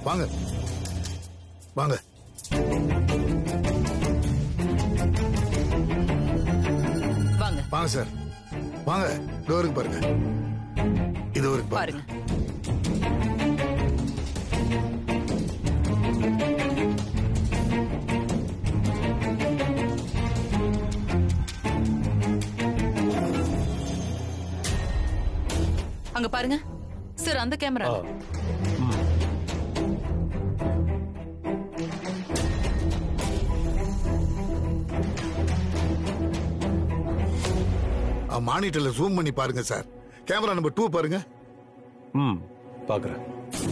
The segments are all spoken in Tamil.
வாங்க வாங்க வாங்க வாங்க சார் வாங்க டோருக்கு பாருங்க இது ஒரு பாருங்க அங்க பாருங்க சார் அந்த கேமரா ஆ. ம். மானிட்டர்ல ஜூம் பண்ணி பாருங்க சார் கேமரா நம்பர் டூ பாருங்க ம் பாக்குறேன்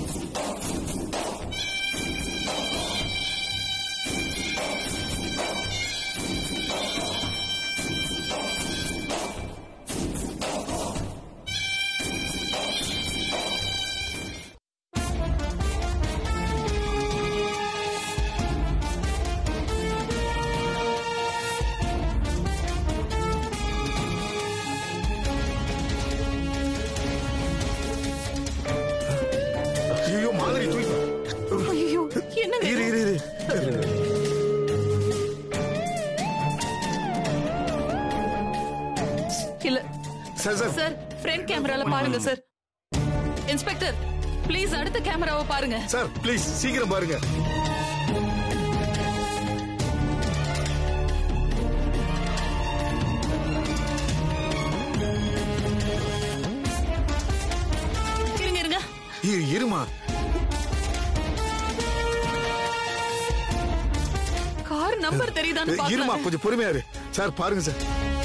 ஐயோ மாதிரி தூக்கி ஐயோ என்னங்க இரு இரு இரு இல்ல சார் சார் சார் ஃப்ரண்ட் கேமரால பாருங்க சார் இன்ஸ்பெக்டர் ப்ளீஸ் அடுத்த கேமராவை பாருங்க சார் ப்ளீஸ் சீக்கிரம் பாருங்க இருங்க இருங்க இரு இருமா கார் நம்பர் தெரியுதான்னு இருமா பாக்கலாம் கொஞ்சம் பொறுமையா இரு சார் பாருங்க சார்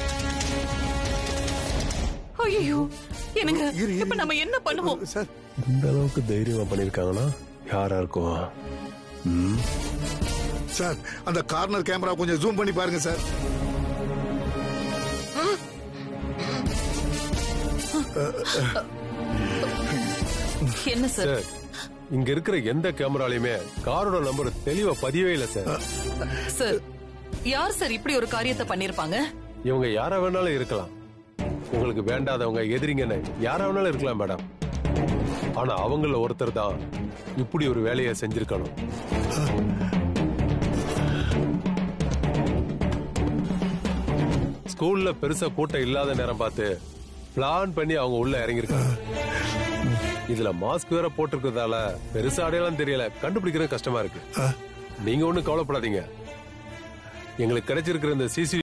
ஐயோ என்னங்க இரு, இரு. இப்ப நம்ம என்ன பண்ணுவோம் சார் இந்த அளவுக்கு தைரியமா பண்ணிருக்காங்கன்னா யாரா இருக்கும் ம் சார் அந்த கார்னர் கேமரா கொஞ்சம் ஜூம் பண்ணி பாருங்க சார் என்ன சார் சார் இங்க இருக்கிற எந்த கேமராலையுமே காரோட நம்பர் தெளிவா பதியவே இல்லை சார் சார் யார் சார் இப்படி ஒரு காரியத்தை பண்ணிருப்பாங்க இவங்க யாரா வேணாலும் இருக்கலாம் உங்களுக்கு வேண்டாதவங்க எதிரிங்கன்னு யாரா வேணாலும் இருக்கலாம் மேடம் ஆனா அவங்கள ஒருத்தர் தான் இப்படி ஒரு வேலையை செஞ்சிருக்கணும் ஸ்கூல்ல பெருசா கூட்டம் இல்லாத நேரம் பார்த்து பிளான் பண்ணி அவங்க உள்ள இறங்கிருக்காங்க இதுல மாஸ்க் வேற போட்டிருக்கிறதால பெருசா அடையாளம் தெரியல கண்டுபிடிக்கிறது கஷ்டமா இருக்கு நீங்க ஒண்ணும் கவலைப்படாதீங்க எங்களுக்கு கிடைச்சிருக்கிற இந்த சிசி